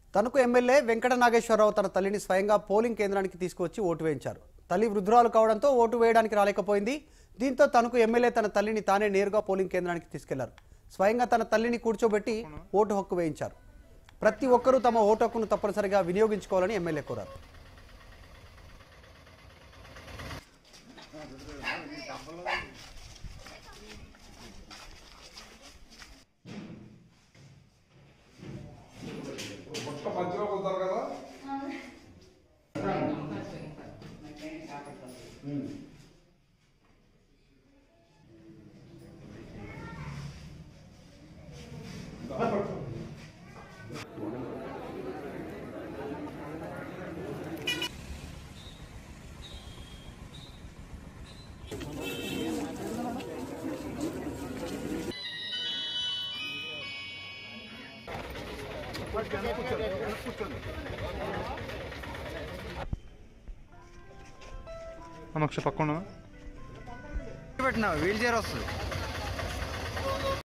Tanuku MLA Venkata Nageswararao తన తల్లిని స్వయంగా పోలింగ్ కేంద్రానికి తీసుకువచ్చి ఓటు వేయించారు తల్లి వృద్ధురాలు కావడంతో ఓటు వేయడానికి రాలేకపోయింది దీంతో తనకు ఎమ్మెల్యే తన తల్లిని తానే నేరుగా పోలింగ్ కేంద్రానికి తీసుకెళ్లారు స్వయంగా తన తల్లిని కూర్చోబెట్టి ఓటు హక్కు వేయించారు ప్రతి ఒక్కరూ తమ ఓటు హక్కును తప్పనిసరిగా వినియోగించుకోవాలని ఎమ్మెల్యే కోరారు పుట్ట మధ్యలో పోతారు కదా అన్న ఒకసారి పక్కన పెట్టినా వీల్ చైర్ వస్తుంది